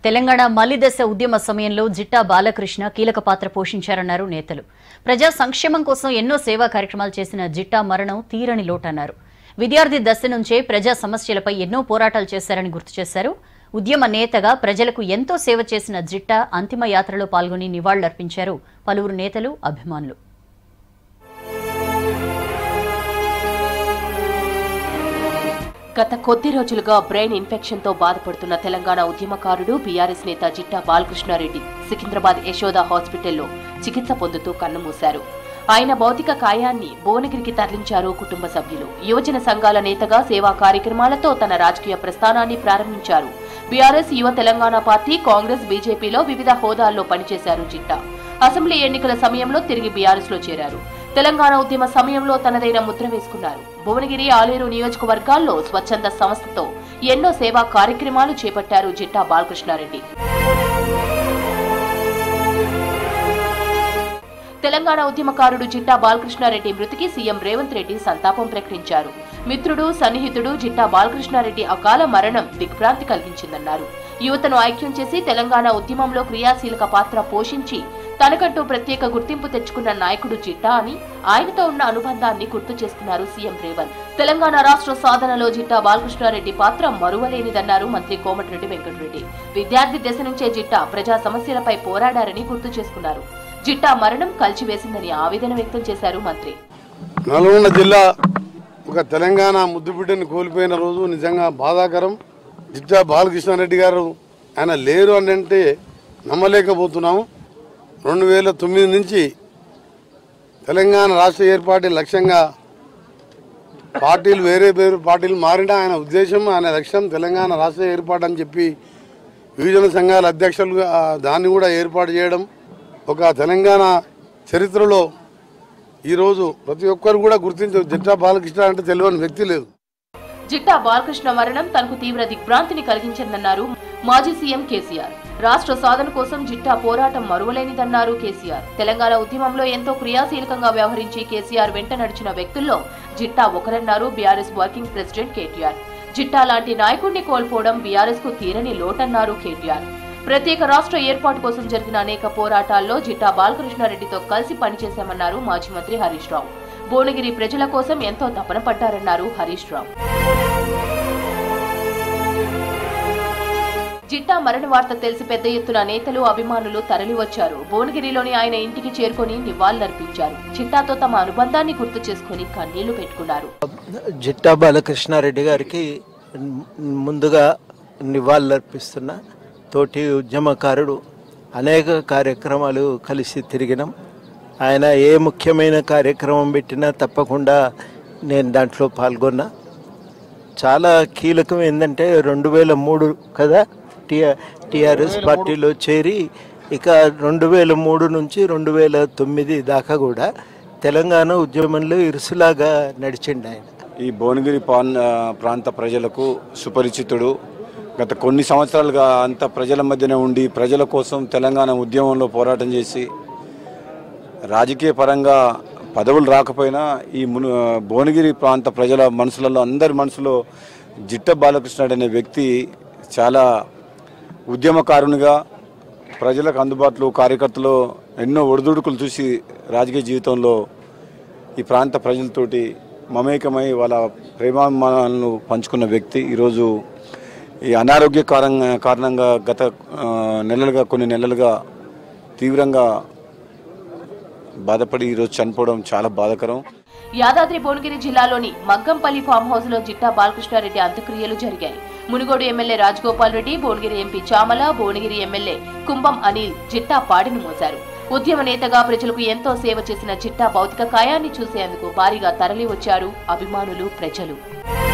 తెలంగాణ మలిదశ ఉద్యమ సమయంలో జిట్టా బాలకృష్ణ కీలక పాత్ర పోషించారన్నారు నేతలు ప్రజా సంక్షేమం కోసం ఎన్నో సేవా కార్యక్రమాలు చేసిన జిట్టా మరణం తీరని లోటన్నారు విద్యార్థి దశ నుంచే ప్రజా సమస్యలపై ఎన్నో పోరాటాలు చేశారని గుర్తు చేశారు ఉద్యమ నేతగా ప్రజలకు ఎంతో సేవ చేసిన జిట్టా అంతిమ యాత్రలో పాల్గొని నివాళులర్పించారు పలువురు నేతలు అభిమానులు గత కొద్ది రోజులుగా బ్రెయిన్ ఇన్ఫెక్షన్ తో బాధపడుతున్న తెలంగాణ ఉద్యమకారుడు బీఆర్ఎస్ నేత జిట్టా బాలకృష్ణారెడ్డి సికింద్రాబాద్ యశోద హాస్పిటల్లో చికిత్స పొందుతూ కన్నుమూశారు ఆయన భౌతిక కాయాన్ని భువనగిరికి తరలించారు కుటుంబ సభ్యులు యువజన సంఘాల నేతగా సేవా కార్యక్రమాలతో తన రాజకీయ ప్రస్థానాన్ని ప్రారంభించారు బీఆర్ఎస్ యువ తెలంగాణ పార్టీ కాంగ్రెస్ బీజేపీలో వివిధ హోదాల్లో పనిచేశారు జిట్టా అసెంబ్లీ ఎన్నికల సమయంలో తిరిగి బీఆర్ఎస్ లో చేరారు తెలంగాణ ఉద్యమ సమయంలో తనదైన ముద్ర వేసుకున్నారు భువనగిరి ఆలేరు నియోజకవర్గాల్లో స్వచ్ఛంద సంస్థతో ఎన్నో సేవా కార్యక్రమాలు చేపట్టారు జిట్టా బాలకృష్ణారెడ్డి తెలంగాణ ఉద్యమకారుడు జిట్టా బాలకృష్ణారెడ్డి మృతికి సీఎం రేవంత్ రెడ్డి సంతాపం ప్రకటించారు మిత్రుడు సన్నిహితుడు జిట్టా బాలకృష్ణారెడ్డి అకాల మరణం దిగ్భ్రాంతి కలిగించిందన్నారు యువతను ఐక్యం చేసి తెలంగాణ ఉద్యమంలో క్రియాశీలక పాత్ర పోషించి తనకంటూ ప్రత్యేక గుర్తింపు తెచ్చుకున్న నాయకుడు జిట్టా అని ఆయనతో ఉన్న అనుబంధాన్ని గుర్తు చేసుకున్నారు సీఎం రేవంత్ తెలంగాణ రాష్ట్ర సాధనలో జిట్టా బాలకృష్ణారెడ్డి పాత్ర మరువలేనిదన్నారు మంత్రి కోమటిరెడ్డి వెంకటరెడ్డి విద్యార్థి దశ నుంచే జిట్టా ప్రజా సమస్యలపై పోరాడారని గుర్తు చేసుకున్నారు జిట్టా మరణం కలిచివేసిందని ఆవేదన వ్యక్తం చేశారు మంత్రి నల్గొండ జిల్లా ఒక తెలంగాణ ముద్దుబిడ్డని కోల్పోయిన రోజు నిజంగా బాధాకరం జిట్టా బాలకృష్ణారెడ్డి గారు ఆయన లేరు అని అంటే నమ్మలేకపోతున్నాము రెండు వేల తొమ్మిది నుంచి తెలంగాణ రాష్ట్ర ఏర్పాటు లక్ష్యంగా పార్టీలు వేరే వేరే పార్టీలు మారినా ఆయన ఉద్దేశం ఆయన లక్ష్యం తెలంగాణ రాష్ట్ర ఏర్పాటు అని చెప్పి యువజన సంఘాల అధ్యక్షులుగా ఆ, దాన్ని కూడా ఏర్పాటు చేయడం ఒక తెలంగాణ చరిత్రలో ఈరోజు ప్రతి ఒక్కరు కూడా గుర్తించే జిట్టా బాలకృష్ణ అంటే తెలియని వ్యక్తి లేదు జిట్టా బాలకృష్ణ మరణం తనకు తీవ్ర దిగ్భ్రాంతిని కలిగించిందన్నారు మాజీ సీఎం కేసీఆర్ రాష్ట్ర సాధన కోసం జిట్టా పోరాటం మరువలేనిదన్నారు కేసీఆర్ తెలంగాణ ఉద్యమంలో ఎంతో క్రియాశీలకంగా వ్యవహరించి కేసీఆర్ వెంట నడిచిన వ్యక్తుల్లో జిట్టా ఒకరన్నారు BRS working president KTR Jitta లాంటి నాయకుడిని కోల్పోవడం బీఆర్ఎస్ కు తీరని లోటన్నారు కేటీఆర్ ప్రత్యేక రాష్ట్ర ఏర్పాటు కోసం జరిగిన అనేక పోరాటాల్లో జిట్టా బాలకృష్ణారెడ్డితో కలిసి పనిచేశామన్నారు మాజీ మంత్రి హరీష్ రావు భువనగిరి ప్రజల కోసం ఎంతో తపన పడ్డారన్నారు హరీష్ రావు జిట్టా మరణ వార్త తెలిసి పెద్ద ఎత్తున నేతలు అభిమానులు తరలివచ్చారు భువనగిరిలోని ఆయన ఇంటికి చేరుకొని నివాళులర్పించారు జిట్టాతో తమ అనుబంధాన్ని గుర్తు చేసుకుని కన్నీళ్లు పెట్టుకున్నారు జిట్టా బాలకృష్ణారెడ్డి గారికి ముందుగా నివాళులర్పిస్తున్న తోటి ఉద్యమకారుడు అనేక కార్యక్రమాలు కలిసి తిరిగినాం ఆయన ఏ ముఖ్యమైన కార్యక్రమం పెట్టినా తప్పకుండా నేను దాంట్లో పాల్గొన్నా చాలా కీలకం ఏంటంటే రెండు వేల మూడు కదా టిఆర్ టిఆర్ఎస్ పార్టీలో చేరి ఇక రెండు వేల మూడు నుంచి రెండు వేల తొమ్మిది దాకా కూడా తెలంగాణ ఉద్యమంలో ఇరుసులాగా నడిచిండు ఆయన ఈ భువనగిరి పాన్- ఆ, ప్రాంత ప్రజలకు సుపరిచితుడు గత కొన్ని సంవత్సరాలుగా అంత ప్రజల మధ్యనే ఉండి ప్రజల కోసం తెలంగాణ ఉద్యమంలో పోరాటం చేసి రాజకీయ పరంగా పదవులు రాకపోయినా ఈ మును భువనగిరి ప్రాంత ప్రజల మనసులలో అందరి మనసులో జిట్ట బాలకృష్ణుడు అనే వ్యక్తి చాలా ఉద్యమకారునిగా ప్రజలకు అందుబాటులో కార్యకర్తలు ఎన్నో ఒడిదుడుకులు చూసి రాజకీయ జీవితంలో ఈ ప్రాంత ప్రజలతోటి మమేకమై వాళ్ళ ప్రేమాభిమానాలను పంచుకున్న వ్యక్తి ఈరోజు ఈ అనారోగ్య కారణంగా కారణంగా గత ఆ, నెలలుగా కొన్ని నెలలుగా తీవ్రంగా బాధపడి ఈరోజు చనిపోవడం చాలా బాధాకరం యాదాద్రి భువనగిరి జిల్లాలోని మగ్గంపల్లి ఫామ్ హౌస్ లో జిట్టా బాలకృష్ణారెడ్డి అంత్యక్రియలు జరిగాయి Munugode MLA Rajagopal Reddy Bhuvanagiri MP Chamala Bhuvanagiri MLA Kumbham Anil Jitta పాడిని మోశారు ఉద్యమ నేతగా ప్రజలకు ఎంతో సేవ చేసిన జిట్టా భౌతిక కాయాన్ని చూసేందుకు భారీగా తరలి వచ్చారు అభిమానులు ప్రజలు